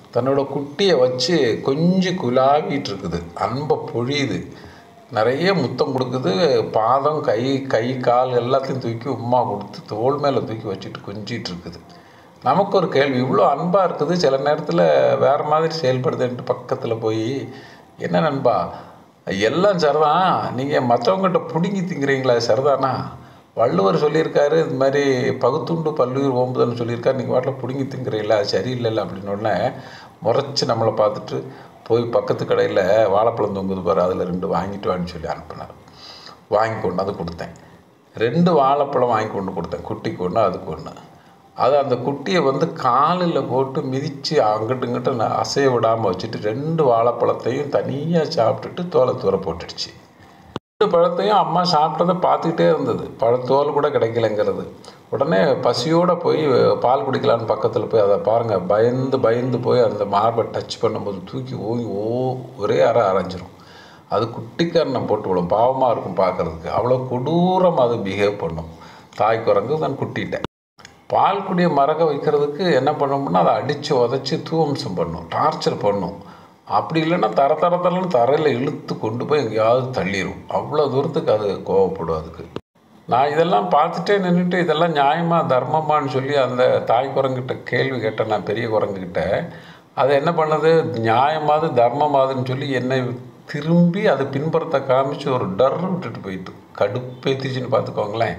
தன்னோட குட்டியை வச்சு கொஞ்சம் குலாவிட்டு இருக்குது அன்பை பொழியுது நிறைய முத்தம் கொடுக்குது பாதம் கை கை கால் எல்லாத்தையும் தூக்கி உம்மா கொடுத்து தோள் மேலே தூக்கி வச்சுட்டு கொஞ்சிட்டு இருக்குது நமக்கு ஒரு கேள்வி இவ்வளோ அன்பாக இருக்குது சில நேரத்தில் வேறு மாதிரி செயல்படுதுன்ட்டு பக்கத்தில் போய் என்ன நண்பா எல்லாம் சரிதான் நீங்கள் மற்றவங்ககிட்ட பிடுங்கி திங்கிறீங்களா சரிதானா வள்ளுவர் சொல்லியிருக்காரு இது மாதிரி பகுத்துண்டு பல்லுயிர் ஓம்புதல்னு சொல்லியிருக்காரு நீங்கள் வாட்டில் பிடுங்கி திங்கிறீங்களா சரியில்லைல்ல அப்படின்னு உடனே முறைச்சி நம்மளை பார்த்துட்டு போய் பக்கத்து கடையில் வாழைப்பழம் தொங்குது பாரு அதில் ரெண்டு வாங்கிட்டு வான்னு சொல்லி அனுப்புனார் வாங்கி கொண்டு வந்து கொடுத்தேன் ரெண்டு வாழைப்பழம் வாங்கி கொண்டு கொடுத்தேன் குட்டிக்கு ஒன்று அதுக்கு ஒன்று அது அந்த குட்டியை வந்து காலில் போட்டு மிதித்து அங்கிட்டு இங்கிட்டு நான் அசைய விடாமல் வச்சுட்டு ரெண்டு வாழைப்பழத்தையும் தனியாக சாப்பிட்டுட்டு தோலை தூர போட்டுடுச்சு ரெண்டு பழத்தையும் அம்மா சாப்பிட்டதை பார்த்துக்கிட்டே இருந்தது பழத்தோல் கூட கிடைக்கலங்கிறது உடனே பசியோடு போய் பால் குடிக்கலான்னு பக்கத்தில் போய் அதை பாருங்கள் பயந்து பயந்து போய் அந்த மார்பை டச் பண்ணும்போது தூக்கி ஓங்கி ஓ ஒரே அரை அரைஞ்சிரும் அது குட்டிக்காரனை போட்டு விடும் பாவமாக இருக்கும் பார்க்குறதுக்கு அவ்வளோ கொடூரம் அது பிஹேவ் பண்ணும் தாய் குரங்கு தான் குட்டிட்டேன் பால் குடியை மறக்க வைக்கிறதுக்கு என்ன பண்ணோம்னா அதை அடித்து உதச்சி தூவம்சம் பண்ணும் டார்ச்சர் பண்ணும் அப்படி இல்லைன்னா தர தர தரன்னு தரையில் இழுத்து கொண்டு போய் எங்கேயாவது தள்ளிடும் அவ்வளோ தூரத்துக்கு அது கோவப்படும் அதுக்கு நான் இதெல்லாம் பார்த்துட்டே நின்றுட்டு இதெல்லாம் நியாயமா தர்மமான்னு சொல்லி அந்த தாய் குரங்கிட்ட கேள்வி கேட்டேன் நான் பெரிய குரங்குகிட்ட அது என்ன பண்ணுது நியாயமாவது தர்மமாதுன்னு சொல்லி என்னை திரும்பி அது பின்புறத்தை காமிச்சு ஒரு டர் விட்டுட்டு போயிட்டு கடுப்பேத்திச்சுன்னு பார்த்துக்கோங்களேன்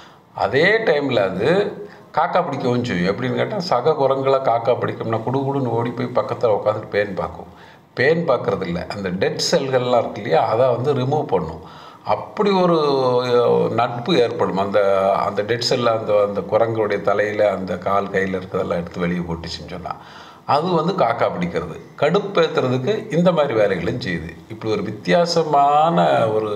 அதே டைமில் அது காக்கா பிடிக்கவும் செய்யும் எப்படின்னு கேட்டால் சக குரங்களை காக்கா பிடிக்கும்னா குடு குடுன்னு ஓடி போய் பக்கத்தில் உட்காந்துட்டு பேன் பார்க்கும் பேன் பார்க்குறது இல்லை அந்த டெட் செல்கள்லாம் இருக்கு இல்லையா அதை வந்து ரிமூவ் பண்ணும் அப்படி ஒரு அஹ், நட்பு ஏற்படும் அந்த அந்த டெட் செல்ல அந்த அந்த குரங்களுடைய தலையில் அந்த கால் கையில் இருக்கிறதெல்லாம் எடுத்து வெளியே போட்டுச்சுன்னு சொன்னால் அது வந்து காக்கா பிடிக்கிறது கடுப்பேற்றுறதுக்கு இந்த மாதிரி வேலைகளும் செய்யுது இப்படி ஒரு வித்தியாசமான ஒரு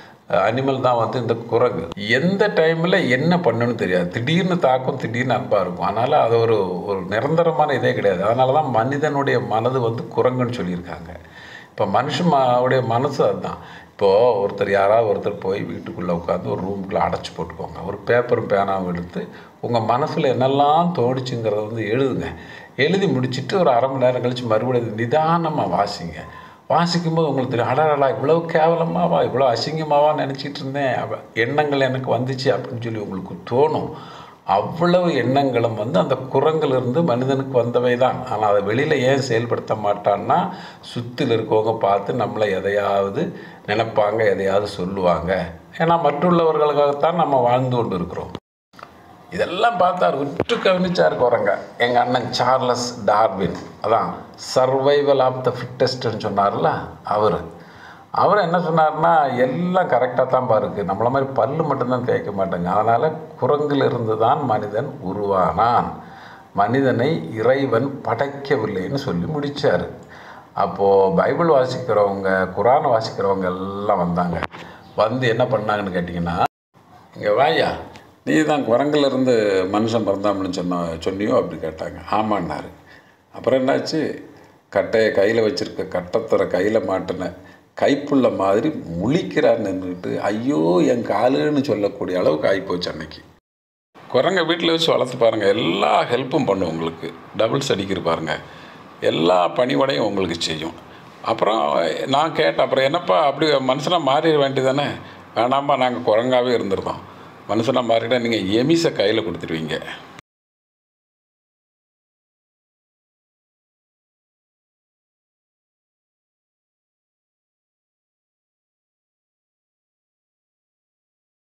அனிமல் தான் வந்து இந்த குரங்கு எந்த டைமில் என்ன பண்ணுன்னு தெரியாது திடீர்னு தாக்கும் திடீர்னு அன்பாக இருக்கும் அதனால் அது ஒரு ஒரு நிரந்தரமான இதே கிடையாது அதனால தான் மனிதனுடைய மனது வந்து குரங்குன்னு சொல்லியிருக்காங்க இப்போ மனுஷன் உடைய மனசு அதுதான் இப்போது ஒருத்தர் யாராவது ஒருத்தர் போய் வீட்டுக்குள்ளே உட்காந்து ஒரு ரூமுக்குள்ளே அடைச்சி போட்டுக்கோங்க ஒரு பேப்பரும் பேனாவும் எடுத்து உங்கள் மனசில் என்னெல்லாம் தோணுச்சுங்கிறத வந்து எழுதுங்க எழுதி முடிச்சிட்டு ஒரு அரை மணி நேரம் கழித்து மறுபடியும் நிதானமாக வாசிங்க வாசிக்கும் போது உங்களுக்கு தெரியும் அடடா இவ்வளோ கேவலமாவா இவ்வளோ அசிங்கமாவா நினச்சிட்டு இருந்தேன் அவ- எண்ணங்கள் எனக்கு வந்துச்சு அப்படின்னு சொல்லி உங்களுக்கு தோணும் அவ்வளவு எண்ணங்களும் வந்து அந்த குரங்கிலிருந்து மனிதனுக்கு வந்தவை தான் ஆனால் அதை வெளியில் ஏன் செயல்படுத்த மாட்டான்னா சுற்றில் இருக்கவங்க பார்த்து நம்மளை எதையாவது நினைப்பாங்க எதையாவது சொல்லுவாங்க ஏன்னா மற்றுள்ளவர்களுக்காகத்தான் நம்ம வாழ்ந்து கொண்டு இருக்கிறோம் இதெல்லாம் பார்த்தார் உற்று கவனிச்சார் குரங்க எங்கள் அண்ணன் சார்லஸ் டார்வின் அதான் சர்வைவல் ஆஃப் த ஃபிட்டஸ்ட்னு சொன்னார்ல அவர் அவர் என்ன சொன்னார்னா எல்லாம் கரெக்டாக தான் பாருக்கு நம்மள மாதிரி பல்லு மட்டும்தான் தேய்க்க மாட்டாங்க அதனால் குரங்கிலிருந்து தான் மனிதன் உருவானான் மனிதனை இறைவன் படைக்கவில்லைன்னு சொல்லி முடித்தார் அப்போது பைபிள் வாசிக்கிறவங்க குரான் வாசிக்கிறவங்க எல்லாம் வந்தாங்க வந்து என்ன பண்ணாங்கன்னு கேட்டிங்கன்னா இங்கே வாயா நீ தான் குரங்குல இருந்து மனுஷன் பிறந்தாம்னு சொன்ன சொன்னியோ அப்படி கேட்டாங்க ஆமான்னாரு அப்புறம் என்னாச்சு கட்டையை கையில் வச்சிருக்க கட்டத்துறை கையில் மாட்டின கைப்புள்ள மாதிரி முழிக்கிறார் நின்றுட்டு ஐயோ என் காலுன்னு சொல்லக்கூடிய அளவுக்கு ஆகிப்போச்சு அன்னைக்கு குரங்க வீட்டில் வச்சு வளர்த்து பாருங்கள் எல்லா ஹெல்ப்பும் பண்ணும் உங்களுக்கு டபுள்ஸ் அடிக்கிற பாருங்க எல்லா பணிவடையும் உங்களுக்கு செய்யும் அப்புறம் நான் கேட்டேன் அப்புறம் என்னப்பா அப்படி மனுஷனாக மாறிட வேண்டியதானே வேணாம்பா நாங்கள் குரங்காவே இருந்திருந்தோம் மனுஷனாக மாறிட்டா நீங்கள் எமிசை கையில் கொடுத்துருவீங்க